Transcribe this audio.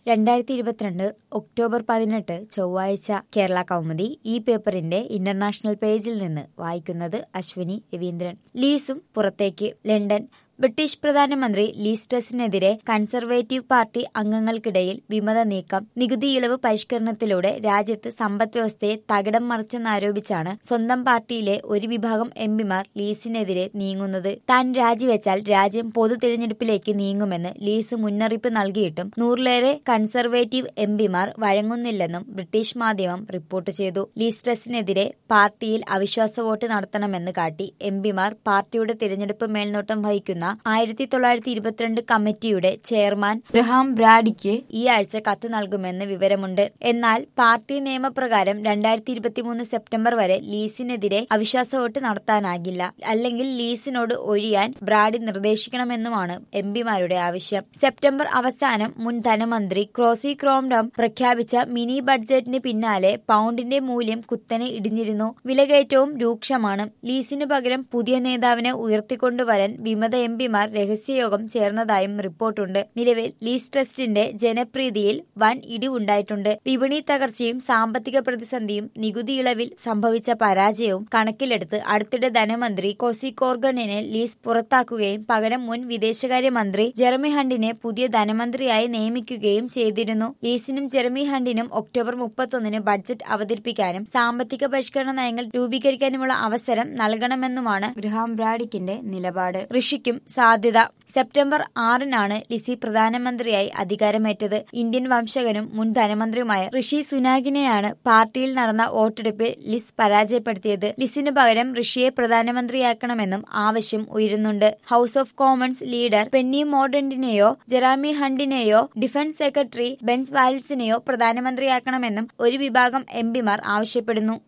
രണ്ടായിരത്തി ഇരുപത്തിരണ്ട് ഒക്ടോബർ പതിനെട്ട് ചൊവ്വാഴ്ച കേരള കൗമുദി ഈ പേപ്പറിന്റെ ഇന്റർനാഷണൽ പേജിൽ നിന്ന് വായിക്കുന്നത് അശ്വിനി രവീന്ദ്രൻ ലീസും പുറത്തേക്ക് ലണ്ടൻ ബ്രിട്ടീഷ് പ്രധാനമന്ത്രി ലീസ്റ്റസിനെതിരെ കൺസർവേറ്റീവ് പാർട്ടി അംഗങ്ങൾക്കിടയിൽ വിമത നീക്കം നികുതി ഇളവ് പരിഷ്കരണത്തിലൂടെ രാജ്യത്ത് സമ്പദ് വ്യവസ്ഥയെ തകിടം മറിച്ചെന്നാരോപിച്ചാണ് സ്വന്തം പാർട്ടിയിലെ ഒരു വിഭാഗം എംപിമാർ ലീസിനെതിരെ നീങ്ങുന്നത് താൻ രാജിവെച്ചാൽ രാജ്യം പൊതു തിരഞ്ഞെടുപ്പിലേക്ക് നീങ്ങുമെന്ന് ലീസ് മുന്നറിയിപ്പ് നൽകിയിട്ടും നൂറിലേറെ കൺസർവേറ്റീവ് എംപിമാർ വഴങ്ങുന്നില്ലെന്നും ബ്രിട്ടീഷ് മാധ്യമം റിപ്പോർട്ട് ചെയ്തു ലീസ്റ്റസിനെതിരെ പാർട്ടിയിൽ അവിശ്വാസ വോട്ട് നടത്തണമെന്ന് കാട്ടി എംപിമാർ പാർട്ടിയുടെ തിരഞ്ഞെടുപ്പ് മേൽനോട്ടം വഹിക്കുന്ന ആയിരത്തി തൊള്ളായിരത്തി ഇരുപത്തിരണ്ട് കമ്മിറ്റിയുടെ ചെയർമാൻ ബ്രഹാം ബ്രാഡിക്ക് ഈ ആഴ്ച കത്ത് നൽകുമെന്ന് വിവരമുണ്ട് എന്നാൽ പാർട്ടി നിയമപ്രകാരം രണ്ടായിരത്തി ഇരുപത്തിമൂന്ന് സെപ്റ്റംബർ വരെ ലീസിനെതിരെ അവിശ്വാസ വോട്ട് നടത്താനാകില്ല അല്ലെങ്കിൽ ലീസിനോട് ഒഴിയാൻ ബ്രാഡി നിർദ്ദേശിക്കണമെന്നുമാണ് എംപിമാരുടെ ആവശ്യം സെപ്റ്റംബർ അവസാനം മുൻ ധനമന്ത്രി ക്രോസി ക്രോംഡം പ്രഖ്യാപിച്ച മിനി ബഡ്ജറ്റിന് പിന്നാലെ പൗണ്ടിന്റെ മൂല്യം കുത്തനെ ഇടിഞ്ഞിരുന്നു വിലകയറ്റവും രൂക്ഷമാണ് ലീസിനു പകരം പുതിയ നേതാവിനെ ഉയർത്തിക്കൊണ്ടുവരാൻ വിമത എംപിമാർ രഹസ്യയോഗം ചേർന്നതായും റിപ്പോർട്ടുണ്ട് നിലവിൽ ലീസ് ട്രസ്റ്റിന്റെ ജനപ്രീതിയിൽ വൻ ഇടിവുണ്ടായിട്ടുണ്ട് വിപണി തകർച്ചയും സാമ്പത്തിക പ്രതിസന്ധിയും നികുതി ഇളവിൽ സംഭവിച്ച പരാജയവും കണക്കിലെടുത്ത് അടുത്തിടെ ധനമന്ത്രി കോസി കോർഗണിനെ ലീസ് പുറത്താക്കുകയും പകരം മുൻ വിദേശകാര്യമന്ത്രി ജെറമി ഹണ്ടിനെ പുതിയ ധനമന്ത്രിയായി നിയമിക്കുകയും ചെയ്തിരുന്നു ലീസിനും ജെറമി ഹണ്ടിനും ഒക്ടോബർ മുപ്പത്തൊന്നിന് ബഡ്ജറ്റ് അവതരിപ്പിക്കാനും സാമ്പത്തിക പരിഷ്കരണ നയങ്ങൾ രൂപീകരിക്കാനുമുള്ള അവസരം നൽകണമെന്നുമാണ് ഗ്രഹാം ബ്രാഡിക്കിന്റെ നിലപാട് ഋഷിക്കും സാധ്യത സെപ്റ്റംബർ ആറിനാണ് ലിസി പ്രധാനമന്ത്രിയായി അധികാരമേറ്റത് ഇന്ത്യൻ വംശകനും മുൻ ധനമന്ത്രിയുമായ ഋഷി സുനാഗിനെയാണ് പാർട്ടിയിൽ നടന്ന വോട്ടെടുപ്പിൽ ലിസ് പരാജയപ്പെടുത്തിയത് ലിസിന് പകരം ഋഷിയെ പ്രധാനമന്ത്രിയാക്കണമെന്നും ആവശ്യം ഉയരുന്നുണ്ട് House of Commons leader Penny മോർഡന്റിനെയോ ജെറാമി ഹണ്ടിനെയോ ഡിഫൻസ് സെക്രട്ടറി ബെൻസ് വാൽസിനെയോ പ്രധാനമന്ത്രിയാക്കണമെന്നും ഒരു വിഭാഗം എംപിമാർ ആവശ്യപ്പെടുന്നു